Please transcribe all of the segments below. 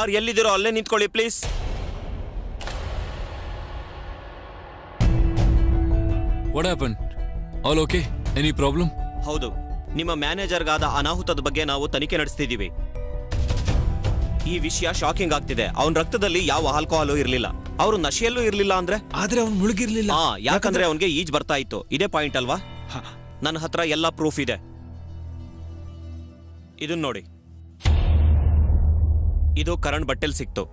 ಯಾರು ಎಲ್ಲಿದ್ದೀರೋ ಅಲ್ಲೇ ನಿಂತ್ಕೊಳ್ಳಿ please what happen all okay any problem ಹೌದು ನಿಮ್ಮ ಮ್ಯಾನೇಜರ್ಗಾದ ಅನಾಹುತದ ಬಗ್ಗೆ ನಾವು ತನಿಖೆ ನಡೆಸ್ತಿದ್ದೀವಿ ಈ ವಿಷಯ ಶಾಕಿಂಗ್ ಆಗ್ತಿದೆ ಅವನ ರಕ್ತದಲ್ಲಿ ಯಾವ ಆಲ್ಕೋಹಾಲು ಇರಲಿಲ್ಲ ಅವರು ನಶೆಯಲ್ಲೂ ಇರಲಿಲ್ಲ ಅಂದ್ರೆ ಆದ್ರೆ ಅವ್ನು ಮುಳುಗಿರ್ಲಿಲ್ಲ ಹಾ ಯಾಕಂದ್ರೆ ಅವನಿಗೆ ಈಜ್ ಬರ್ತಾ ಇತ್ತು ಇದೇ ಪಾಯಿಂಟ್ ಅಲ್ವಾ ನನ್ನ ಹತ್ರ ಎಲ್ಲ ಪ್ರೂಫ್ ಇದೆ ಇದನ್ನ ನೋಡಿ ಇದು ಕರಣ್ ಬಟ್ಟೆಲ್ ಸಿಕ್ತು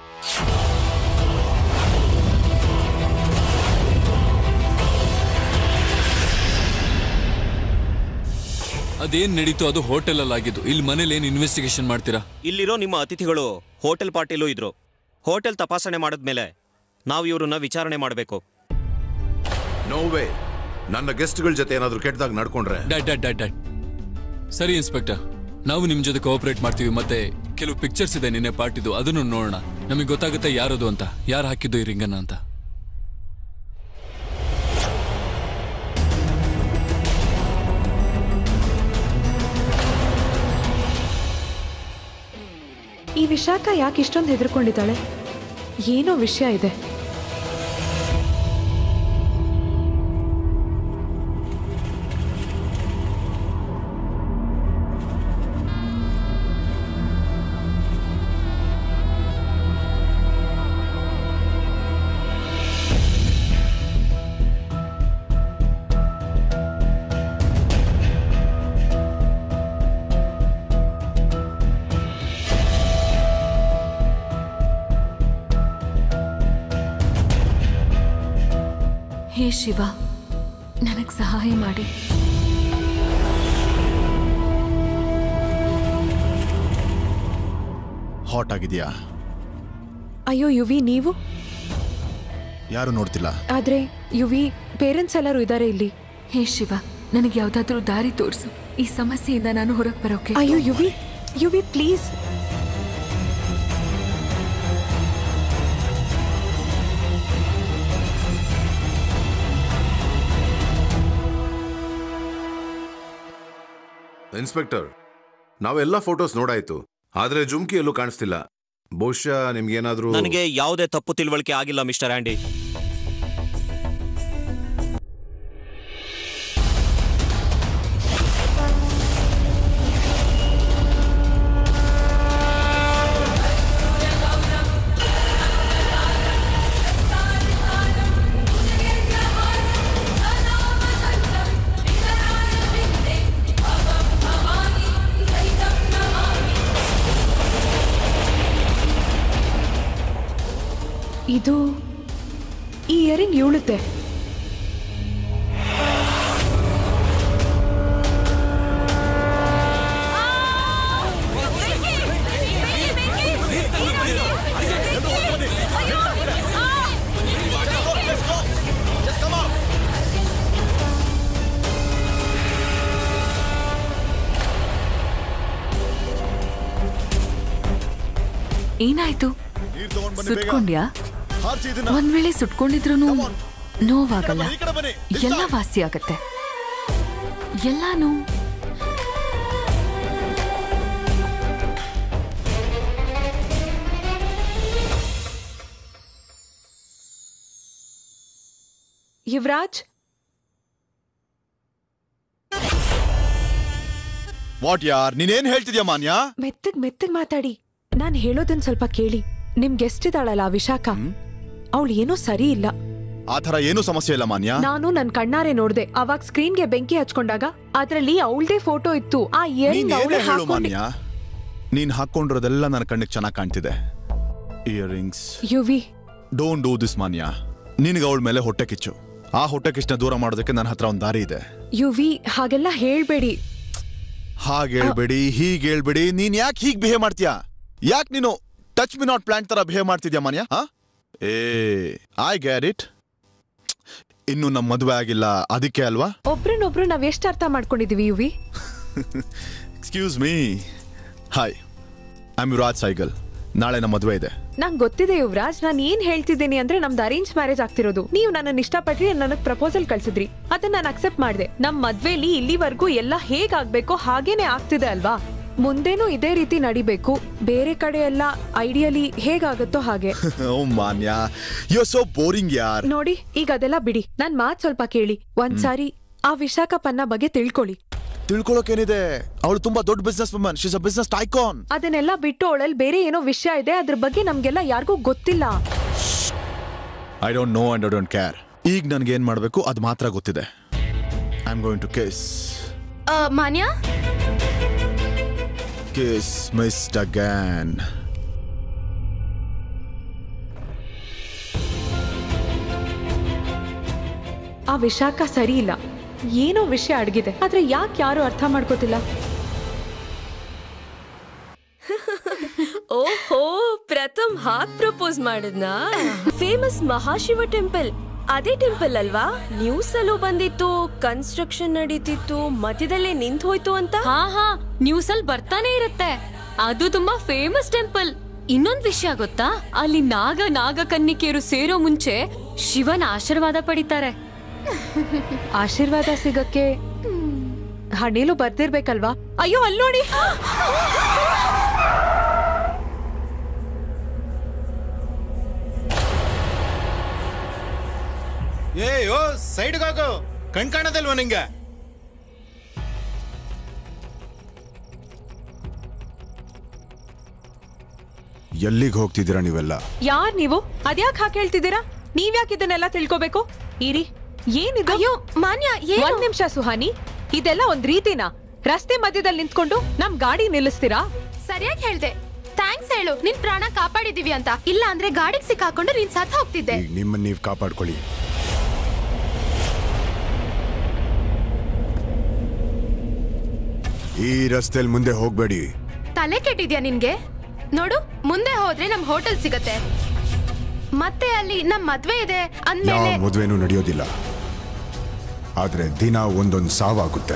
ಅದೇನ್ ನಡೀತು ಅದು ಹೋಟೆಲ್ ಅಲ್ಲಿ ಆಗಿದ್ದು ಇಲ್ಲಿ ಮನೇಲಿ ಏನ್ ಇನ್ವೆಸ್ಟಿಗೇಷನ್ ಮಾಡ್ತೀರಾ ಇಲ್ಲಿರೋ ನಿಮ್ಮ ಅತಿಥಿಗಳು ಹೋಟೆಲ್ ಪಾರ್ಟಿಲೂ ಇದ್ರು ಹೋಟೆಲ್ ತಪಾಸಣೆ ಮಾಡಿದ್ಮೇಲೆ ನಾವು ಇವ್ರನ್ನ ವಿಚಾರಣೆ ಮಾಡಬೇಕು ನೋವೇ ನನ್ನ ಗೆಸ್ಟ್ಗಳ ಜೊತೆ ಏನಾದ್ರೂ ಕೆಟ್ಟದಾಗ ನಡ್ಕೊಂಡ್ರೆ ಡ್ಯಾಡ್ ಡ್ಯಾಡ್ ಡ್ಯಾಡ್ ಡ್ಯಾಡ್ ಸರಿ ಇನ್ಸ್ಪೆಕ್ಟರ್ ನಾವು ನಿಮ್ ಜೊತೆ ಕೋಆಪರೇಟ್ ಮಾಡ್ತೀವಿ ಮತ್ತೆ ಕೆಲವು ಪಿಕ್ಚರ್ಸ್ ಇದೆ ನಿನ್ನೆ ಪಾರ್ಟಿದು ಅದನ್ನು ನೋಡೋಣ ನಮಗೆ ಗೊತ್ತಾಗುತ್ತೆ ಯಾರದು ಅಂತ ಯಾರು ಹಾಕಿದ್ದು ಈ ರಿಂಗನ್ನ ಅಂತ ಈ ವಿಶಾಖ ಯಾಕೆ ಇಷ್ಟೊಂದು ಹೆದರ್ಕೊಂಡಿದ್ದಾಳೆ ಏನೋ ವಿಷಯ ಇದೆ ಹೇ ಶಿವ ನನಗೆ ಸಹಾಯ ಮಾಡಿ ಹಾಟ್ ಆಗಿದೆಯಾ ಅಯ್ಯೋ ಯುವಿ ನೀವು ಯಾರು ನೋಡ್ತಿಲ್ಲ ಆದ್ರೆ ಯುವಿ ಪೇರೆಂಟ್ಸ್ ಎಲ್ಲರೂ ಇದ್ದಾರೆ ಇಲ್ಲಿ ಹೇ ಶಿವ ನನಗೆ ಯಾವ್ದಾದ್ರೂ ದಾರಿ ತೋರಿಸು ಈ ಸಮಸ್ಯೆಯಿಂದ ನಾನು ಹೊರಗೆ ಬರೋಕೆ ಅಯ್ಯೋ ಯುವಿ ಯುವಿ ಪ್ಲೀಸ್ ಇನ್ಸ್ಪೆಕ್ಟರ್ ನಾವೆಲ್ಲ ಫೋಟೋಸ್ ನೋಡಾಯ್ತು ಆದ್ರೆ ಜುಮ್ಕಿ ಎಲ್ಲೂ ಕಾಣಿಸ್ತಿಲ್ಲ ಬಹುಶಃ ನಿಮ್ಗೇನಾದ್ರೂ ನನಗೆ ಯಾವುದೇ ತಪ್ಪು ತಿಳುವಳಿಕೆ ಆಗಿಲ್ಲ ಮಿಸ್ಟರ್ ಆಂಡಿ ಇದು ಈ ಇಯರಿಂಗ್ ಇವಳುತ್ತೆ ಏನಾಯ್ತು ಸುಟ್ಕೊಂಡ್ಯಾ ಒಂದ್ ವೇಳೆ ಸುಟ್ಕೊಂಡಿದ್ರು ನೋವಾಗಲ್ಲ ಎಲ್ಲ ವಾಸಿ ಆಗತ್ತೆ ಎಲ್ಲಾನು ಯುವರಾಜ್ ವಾಟ್ ಯಾರ್ ನೀನೇನ್ ಹೇಳ್ತಿದ್ಯಾ ಮಾನ್ಯ ಮೆತ್ತಗ್ ಮೆತ್ತಗ್ ಮಾತಾಡಿ ನಾನ್ ಹೇಳೋದನ್ ಸ್ವಲ್ಪ ಕೇಳಿ ನಿಮ್ ಗೆಸ್ಟ್ ಇದ್ದಾಳಲ್ಲ ಆ ವಿಶಾಖ ಅವಳು ಏನೋ ಸರಿ ಇಲ್ಲ ಆ ಥರ ಏನೂ ಸಮಸ್ಯೆ ಇಲ್ಲ ಮಾನ್ಯ ನಾನು ನನ್ ಕಣ್ಣಾರೆ ನೋಡ್ದೆ ಅವಾಗ ಸ್ಕ್ರೀನ್ಗೆ ಬೆಂಕಿ ಹಚ್ಕೊಂಡಾಗ ಅದ್ರಲ್ಲಿ ಅವಳದೇ ಫೋಟೋ ಇತ್ತು ಆ ನೀನ್ ಇಯರಿಂಗ್ ಏನೇ ಅವಳೇ ಹೇಳು ಹಾಕೊಂಡಿ ಮಾನ್ಯ ನೀನ್ ಹಾಕೊಂಡಿರೋದೆಲ್ಲ ನನ್ನ ಕಣ್ಣಿಗೆ ಚೆನ್ನಾಗಿ ಕಾಣ್ತಿದೆ earrings Yuvi don't do this Manya ನಿನಗೆ ಅವಳ ಮೇಲೆ ಹೊಟ್ಟೆ ಕಿಚ್ಚು ಆ ಹೊಟ್ಟೆ ಕಿಚ್ಚನ ದೂರ ಮಾಡೋದಕ್ಕೆ ನನ್ನ ಹತ್ರ ಒಂದು ದಾರಿ ಇದೆ ಯುವಿ ಹಾಗೆಲ್ಲ ಹೇಳ್ಬೇಡಿ ಹಾಗೆ ಹೇಳ್ಬೇಡಿ ಹೀಗೆ ಹೇಳ್ಬೇಡಿ ನೀನ್ ಯಾಕೆ ಹೀಗೆ ಬಿಹೇವ್ ಮಾಡ್ತೀಯಾ ಯಾಕೆ ನೀನು ಟಚ್ ಮಿ ನಾಟ್ ಪ್ಲಾಂಟ್ ತರ ಬಿಹೇವ್ ಮಾಡ್ತಿದ್ಯಾ ಮಾನ್ಯ ಹಾ ಏ ಐ ಗ್ಯಾರ್ ಇಟ್ ಇನ್ನು ನಮ್ಮ ಮದುವೆ ಆಗಿಲ್ಲ ಅದಕ್ಕೆ ಅಲ್ವಾ ಒಬ್ರನ್ನೊಬ್ರು ನಾವ್ ಎಷ್ಟ್ ಅರ್ಥ ಮಾಡ್ಕೊಂಡಿದೀವಿ Yuvi excuse me hi I am Yuvraj Saigal ನಾಳೆ ನಮ್ಮ ಮದುವೆ ಇದೆ ನಂಗ್ ಗೊತ್ತಿದೆ ಯುವರಾಜ್ ನಾನ್ ಏನ್ ಹೇಳ್ತಿದ್ದೀನಿ ಅಂದ್ರೆ ನಮ್ದು ಅರೇಂಜ್ ಮ್ಯಾರೇಜ್ ಆಗ್ತಿರೋದು ನೀವು ನನ್ನ ಇಷ್ಟಪಟ್ರಿ ನನಗ್ ಪ್ರಪೋಸಲ್ ಕಳ್ಸಿದ್ರಿ ಅದನ್ನ ನಾನು ಅಕ್ಸೆಪ್ಟ್ ಮಾಡಿದೆ ನಮ್ ಮದ್ವೆಲಿ ಇಲ್ಲಿವರೆಗೂ ಎಲ್ಲ ಹೇಗಾಗ್ಬೇಕೋ ಹಾಗೇನೆ ಆಗ್ತಿದೆ ಅಲ್ವಾ ಮುಂದೇನೂ ಇದೇ ರೀತಿ ನಡಿಬೇಕು ಬೇರೆ ಕಡೆ ಎಲ್ಲ ಐಡಿಯಲಿ ಹೇಗಾಗುತ್ತೋ ಹಾಗೆ ಓ ಮಾನ್ಯ ಯು ಸೋ ಬೋರಿಂಗ್ ಯಾರ್ ನೋಡಿ ಈಗ ಅದೆಲ್ಲ ಬಿಡಿ ನನ್ ಮಾತ್ ಸ್ವಲ್ಪ ಕೇಳಿ ಒಂದ್ಸಾರಿ ಆ ವಿಶಾಖಪನ್ನ ಬಗ್ಗೆ ತಿಳ್ಕೊಳ್ಳಿ ತಿಳ್ಕೊಳಕೇನಿದೆ ಅವಳು ತುಂಬಾ ದೊಡ್ಡ business woman she's a business tycoon ಅದನ್ನೆಲ್ಲ ಬಿಟ್ಟು ಅವಳಲ್ಲಿ ಬೇರೆ ಏನೋ ವಿಷಯ ಇದೆ ಅದ್ರ ಬಗ್ಗೆ ನಮ್ಗೆಲ್ಲ ಯಾರಿಗೂ ಗೊತ್ತಿಲ್ಲ I don't know and I don't care ಈಗ ನನ್ಗೆ ಏನ್ ಮಾಡ್ಬೇಕು ಅದು ಮಾತ್ರ ಗೊತ್ತಿದೆ I am going to case ಆ, ಮಾನ್ಯ ಕೇಸ್ ಮಿಸ್ ಅಗೇನ್ ಆ ವಿಶಾಖ ಸರಿ ಇಲ್ಲ ಏನೋ ವಿಷಯ ಅಡಗಿದೆ ಆದ್ರೆ ಯಾಕೆ ಯಾರು ಅರ್ಥ ಮಾಡ್ಕೋತಿಲ್ಲ ಓಹೋ ಪ್ರಥಮ್ ಹಾಗ್ ಪ್ರಪೋಸ್ ಮಾಡಿದ್ನಾ ಫೇಮಸ್ ಮಹಾಶಿವ ಟೆಂಪಲ್ ಅದೇ ಟೆಂಪಲ್ ಅಲ್ವಾ ನ್ಯೂಸ್ ಅಲ್ಲೂ ಬಂದಿತ್ತು ಕನ್ಸ್ಟ್ರಕ್ಷನ್ ನಡೀತಿತ್ತು ಮಧ್ಯದಲ್ಲೇ ನಿಂತ್ ಹೋಯ್ತು ಅಂತ ಹಾ ಹಾ ನ್ಯೂಸ್ ಅಲ್ಲಿ ಬರ್ತಾನೆ ಇರುತ್ತೆ ಅದು ತುಂಬಾ ಫೇಮಸ್ ಟೆಂಪಲ್ ಇನ್ನೊಂದ್ ವಿಷಯ ಗೊತ್ತಾ ಅಲ್ಲಿ ನಾಗ ನಾಗ ಕನ್ನಿಕೆಯರು ಸೇರೋ ಮುಂಚೆ ಶಿವನ ಆಶೀರ್ವಾದ ಪಡಿತಾರೆ ಆಶೀರ್ವಾದ ಸಿಗಕ್ಕೆ ಹಣೇಲು ಬರ್ದಿರ್ಬೇಕಲ್ವಾ ಅಯ್ಯೋ ಅಲ್ಲಿ ನೋಡಿ ಏಯೋ ಸೈಡ್ಗೆ ಹೋಗು ಕಣ್ ಕಾಣೋದಲ್ವಾ ನಿಂಗೆ ಎಲ್ಲಿಗೆ ಹೋಗ್ತಿದ್ದೀರಾ ನೀವೆಲ್ಲ ಯಾರ್ ನೀವು ಅದ್ಯಾಕ್ ಹಾಕಿ ಹೇಳ್ತಿದ್ದೀರಾ ನೀವ್ಯಾಕ್ ಇದನ್ನೆಲ್ಲ ತಿಳ್ಕೋಬೇಕು ಇರಿ ಏನಿದು ಅಯ್ಯೋ ಮಾನ್ಯ ಏನು ಒಂದ್ ನಿಮಿಷ ಸುಹಾನಿ ಇದೆಲ್ಲ ಒಂದ್ ರೀತಿನಾ ರಸ್ತೆ ಮಧ್ಯದಲ್ಲಿ ನಿಂತ್ಕೊಂಡು ನಮ್ ಗಾಡಿ ನಿಲ್ಲಿಸ್ತೀರಾ ಸರಿಯಾಗಿ ಹೇಳ್ದೆ ಥ್ಯಾಂಕ್ಸ್ ಹೇಳು ನಿನ್ ಪ್ರಾಣ ಕಾಪಾಡಿದೀವಿ ಅಂತ ಇಲ್ಲ ಅಂದ್ರೆ ಗಾಡಿಗೆ ಸಿಕ್ಕಾಕೊಂಡು ನೀನ್ ಸತ್ ಹೋಗ್ತಿದ್ದೆ ಈಗ ನಿಮ್ಮನ್ನ ನೀವು ಕಾಪಾಡ್ಕೊಳ್ಳಿ ಈ ರಸ್ತೆಯಲ್ಲಿ ಮುಂದೆ ಹೋಗ್ಬೇಡಿ ತಲೆ ಕೆಟ್ಟಿದ್ಯಾ ನಿನ್ಗೆ ನೋಡು ಮುಂದೆ ಹೋದ್ರೆ ನಮ್ ಹೋಟೆಲ್ ಸಿಗತ್ತೆ ಮತ್ತೆ ಅಲ್ಲಿ ನಮ್ ಮದ್ವೆ ಇದೆ ಯಾವ ಅಂದ್ಮೇಲೆ ಮದುವೆನೂ ನಡೆಯೋದಿಲ್ಲ ಆದ್ರೆ ದಿನ ಒಂದೊಂದು ಸಾವಾಗುತ್ತೆ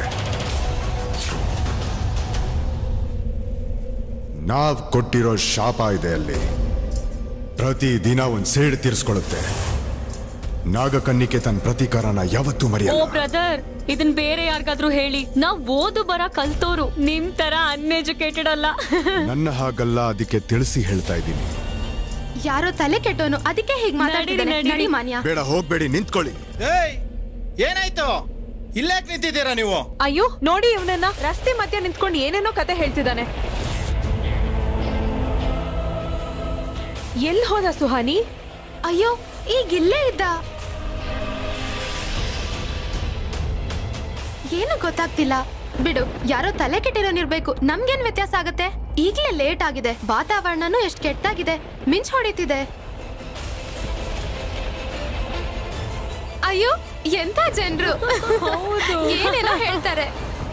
ನಾವ್ ಕೊಟ್ಟಿರೋ ಶಾಪ ಇದೆ ಅಲ್ಲಿ ಪ್ರತಿ ದಿನ ಒಂದ್ ಸೇಡ್ ತೀರ್ಸ್ಕೊಳ್ಳುತ್ತೆ ನಾಗಕನ್ನಿಕೆ ತನ್ನ ಪ್ರತೀಕಾರನ ಯಾವತ್ತೂ ಓ ಮರೆಯಲ್ಲ ಬ್ರದರ್ ಇದನ್ ಬೇರೆ ಯಾರಿಗಾದ್ರೂ ಹೇಳಿ ನಾವ್ ಓದು ಬರ ಕಲ್ತೋರು ನಿಮ್ ತರ ಅನ್ಎಜುಕೇಟೆಡ್ ಅಲ್ಲ ನನ್ನ ಹಾಗಲ್ಲ ಅದಕ್ಕೆ ತಿಳಿಸಿ ಹೇಳ್ತಾ ಇದ್ದೀನಿ ಯಾರೋ ತಲೆ ಕೆಟ್ಟೋನು ಅದಕ್ಕೆ ಹೀಗ್ ಮಾತಾಡ್ತಿದ್ದಾನೆ ನಡೀರಿ, ನಡಿ ಮಾನ್ಯ ಬೇಡ ಹೋಗ್ಬೇಡಿ ನಿಂತ್ಕೊಳ್ಳಿ ಏಯ್ ಏನಾಯ್ತು ಇಲ್ಲಾಕ್ ನಿಂತಿದ್ದೀರಾ ನೀವು ಅಯ್ಯೋ ನೋಡಿ ಇವನನ್ನ ರಸ್ತೆ ಮಧ್ಯ ನಿಂತ್ಕೊಂಡು ಏನೇನೋ ಕತೆ ಹೇಳ್ತಿದ್ದಾನೆ ಎಲ್ ಹೋದ ಸುಹಾನಿ ಅಯ್ಯೋ ಈಗ ಇಲ್ಲೇ ಇದ್ದ ಏನು ಗೊತ್ತಾಗ್ತಿಲ್ಲ ಬಿಡು ಯಾರೋ ತಲೆ ಕೆಟ್ಟಿರೋನಿರ್ಬೇಕು ನಮ್ಗೇನ್ ವ್ಯತ್ಯಾಸ ಆಗತ್ತೆ ಈಗ್ಲೇ ಲೇಟ್ ಆಗಿದೆ ವಾತಾವರಣನೂ ಎಷ್ಟ್ ಕೆಟ್ಟಾಗಿದೆ ಮಿಂಚ್ ಹೊಡಿತಿದೆ ಅಯ್ಯೋ ಎಂತ ಜನರು ಏನೇನೋ ಹೇಳ್ತಾರೆ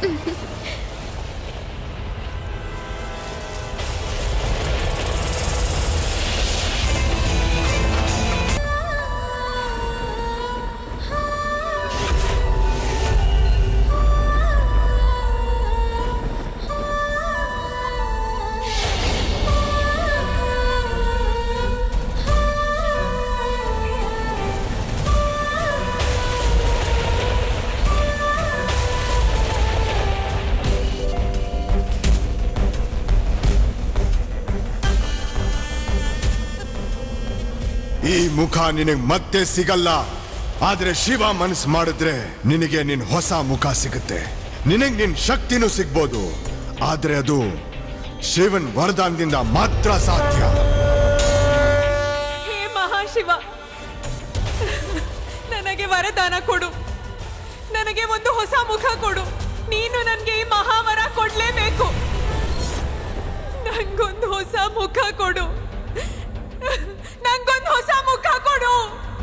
ಈ ಮುಖ ನಿನಗೆ ಮತ್ತೆ ಸಿಗಲ್ಲ ಆದ್ರೆ ಶಿವ ಮನಸ್ಸು ಮಾಡಿದ್ರೆ ನಿನಗೆ ನಿನ್ ಹೊಸ ಮುಖ ಸಿಗುತ್ತೆ ನಿನಗೆ ನಿನ್ ಶಕ್ತಿನೂ ಸಿಗ್ಬೋದು ಆದ್ರೆ ಅದು ಶಿವನ್ ವರದಾನದಿಂದ ಮಾತ್ರ ಸಾಧ್ಯ ಹೇ ಮಹಾಶಿವ ನನಗೆ ವರದಾನ ಕೊಡು ನನಗೆ ಒಂದು ಹೊಸ ಮುಖ ಕೊಡು ನೀನು ನನಗೆ ಈ ಮಹಾವರ ಕೊಡ್ಲೇಬೇಕು ನಂಗೊಂದು ಹೊಸ ಮುಖ ಕೊಡು ನಂಗೊಂದು ಹೊಸ ಮುಖ ಕೊಡು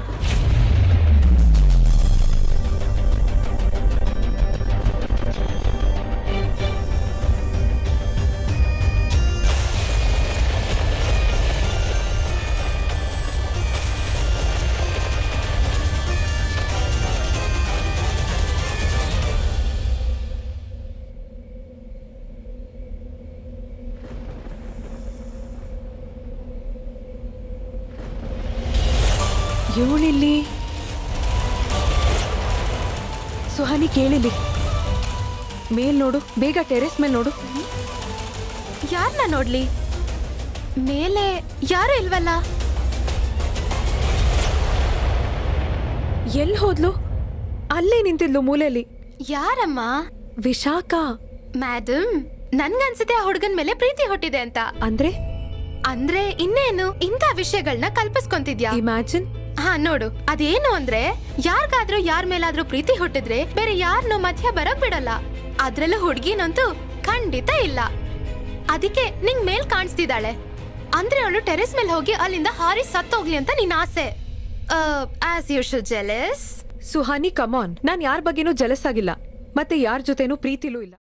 ಇವಳಿಲ್ಲಿ ಸುಹಾನಿ ಕೇಳಿಲಿ ಮೇಲ್ ನೋಡು ಬೇಗ ಟೆರೆಸ್ ಮೇಲೆ ನೋಡು ಯಾರನ್ನ ನೋಡ್ಲಿ ಮೇಲೆ ಯಾರು ಇಲ್ವಲ್ಲ ಎಲ್ಲಿ ಹೋದ್ಲು ಅಲ್ಲೇ ನಿಂತಿದ್ಲು ಮೂಲೆಯಲ್ಲಿ ಯಾರಮ್ಮ ವಿಶಾಖ ಮ್ಯಾಡಮ್ ನನ್ಗನ್ಸುತ್ತೆ ಆ ಹುಡುಗನ್ ಮೇಲೆ ಪ್ರೀತಿ ಹುಟ್ಟಿದೆ ಅಂತ ಅಂದ್ರೆ ಅಂದ್ರೆ ಇನ್ನೇನು ಇಂಥ ವಿಷಯಗಳನ್ನ ಕಲ್ಪಿಸ್ಕೊಂತಿದ್ಯಾ ಇಮ್ಯಾಜಿನ್ ಹಾ ನೋಡು ಅದೇನು ಅಂದ್ರೆ ಯಾರ್ಗಾದ್ರೂ ಯಾರ ಮೇಲಾದ್ರೂ ಪ್ರೀತಿ ಹುಟ್ಟಿದ್ರೆ ಬೇರೆ ಯಾರನ್ನೂ ಮಧ್ಯ ಬರಕ್ ಬಿಡಲ್ಲ ಅದ್ರಲ್ಲೂ ಹುಡ್ಗಿನಂತೂ ಖಂಡಿತ ಇಲ್ಲ ಅದಕ್ಕೆ ನಿಂಗ್ ಮೇಲ್ ಕಾಣಿಸ್ತಿದ್ದಾಳೆ ಅಂದ್ರೆ ಅವಳು ಟೆರೆಸ್ ಮೇಲೆ ಹೋಗಿ ಅಲ್ಲಿಂದ ಹಾರಿ ಸತ್ತೋಗ್ಲಿ ಅಂತ ನಿನ್ ಆಸೆ as usual jealous Suhani come on ನಾನ್ ಯಾರ ಬಗ್ಗೆನೂ ಜಲಸ್ ಆಗಿಲ್ಲ ಮತ್ತೆ ಯಾರ ಜೊತೆನೂ ಪ್ರೀತಿಲೂ ಇಲ್ಲ